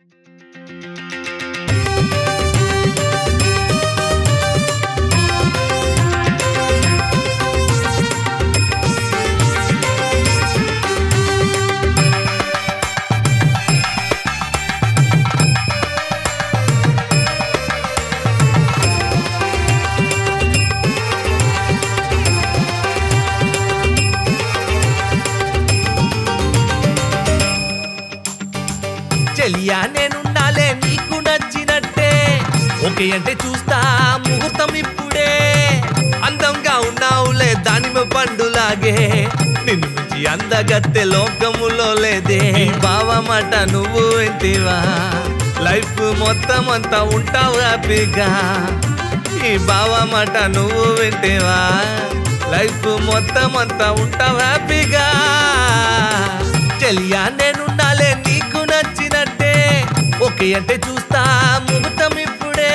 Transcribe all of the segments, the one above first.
చెలియా నేనున్నాలే నీకు నచ్చినట్టే ఓకే అంటే చూస్తా ముహూర్తం ఇప్పుడే అందంగా ఉన్నావులే దానిమ పండులాగే నిన్ను మించి అందగత్తె లోకములో లేదే ఈ బావమాట నువ్వు ఎంతివా లైఫ్ మొత్తం అంతా ఉంటావు హ్యాపీగా ఈ బావమాట నువ్వు వింటేవా లైఫ్ మొత్తం అంతా ఉంటావు హ్యాపీగా చెలియా నేనున్నాలే నీకు నచ్చినట్టే ఓకే అంటే చూస్తా ముహూర్తం ఇప్పుడే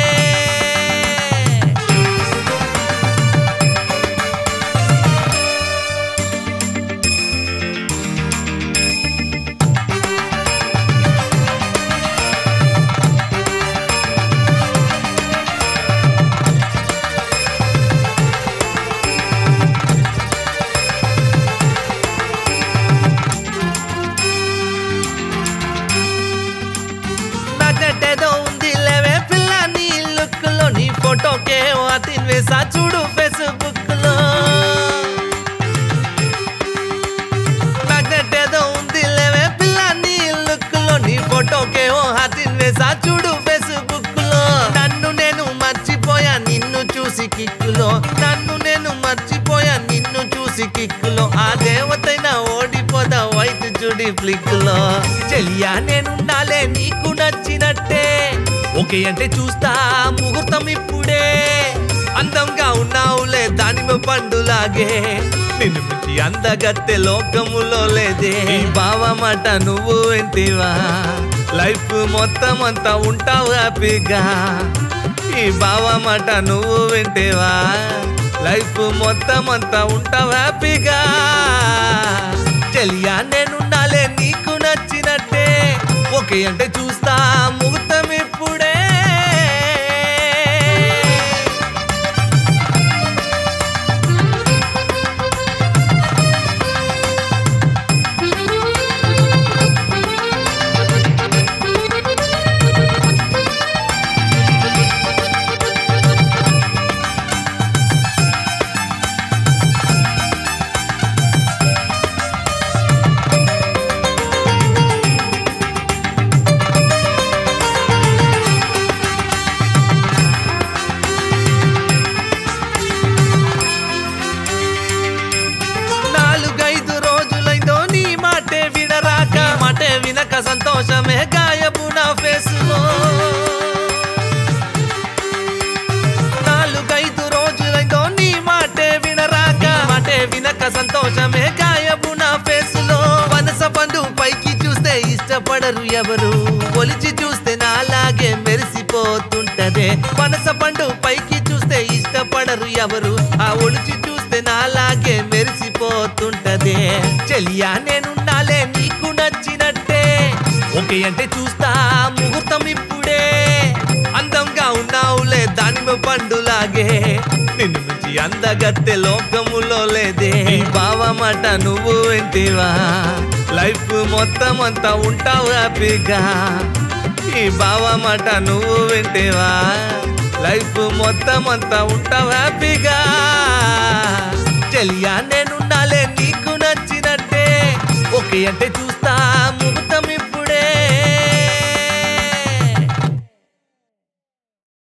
నాకంటేదో ఉంది లేవే పిల్ల నీ లుక్ లో నీ ఫోటోకే వాటిని వేసా చూడు ఫేస్బుక్ లో నాకంటేదో ఉంది లేవే పిల్ల నీ లుక్ లో నీ ఫోటోకే ఓ హాటిన్ వేసా చూడు ఫేస్బుక్ లో నన్ను నేను మర్చిపోయా నిన్ను చూసి కిక్కులో నన్ను నేను మర్చిపోయా నిన్ను చూసి కిక్కులో ఆ దేవతైనా ఓడిపోదా వైట్ చూడి ఫ్లిక్ లో చెలియా నేనున్నాలే నీకు నచ్చినట్టే ఓకే అంటే చూస్తా ముహూర్తం ఇప్పుడే అందంగా ఉన్నావులే దానిమ పండులాగే నిన్ను మించి అందగత్తె లోకములో లేదే ఈ బావమాట నువ్వు ఎంతివా లైఫ్ మొత్తం అంతా ఉంటావు హ్యాపీగా ఈ బావమాట నువ్వు వింటేవా లైఫ్ మొత్తం అంతా ఉంటావు హ్యాపీగా చెలియా నేనున్నాలే నీకు నచ్చినట్టే ఓకే అంటే చూస్తా ముహూర్తం ఇప్పుడే నాలుగైదు రోజులైందో నీ మాటే వినరాక మాటే వినక సంతోషమే గాయపు నా ఫేసులో నాలుగైదు రోజులైందో నీ మాటే వినరాక మాటే వినక సంతోషమే గాయపు నా ఫేసులో వనస పండు పైకి చూస్తే ఇష్టపడరు ఎవరు ఒలిచి చూస్తే నాలాగే మెరిసిపోతుంటదే పనస పండు పైకి చూస్తే ఇష్టపడరు ఎవరు ఆ ఒలిచి చూస్తే నాలాగే మెరిసిపోతుంటదే చెలియా నేనున్నాలే నీకు నచ్చినట్టే ఓకే అంటే చూస్తా ముహూర్తం ఇప్పుడే అందంగా ఉన్నావులే దానిమ పండులాగే నిన్ను మించి అందగత్తె లోకములో లేదే ఈ బావమాట నువ్వు ఎంతివా లైఫ్ మొత్తం అంతా ఉంటావు హ్యాపీగా ఈ బావమాట నువ్వు వింటేవా లైఫ్ మొత్తం అంతా ఉంటావు హ్యాపీగా చెలియా నేనున్నాలే నీకు నచ్చినట్టే ఓకే అంటే చూస్తా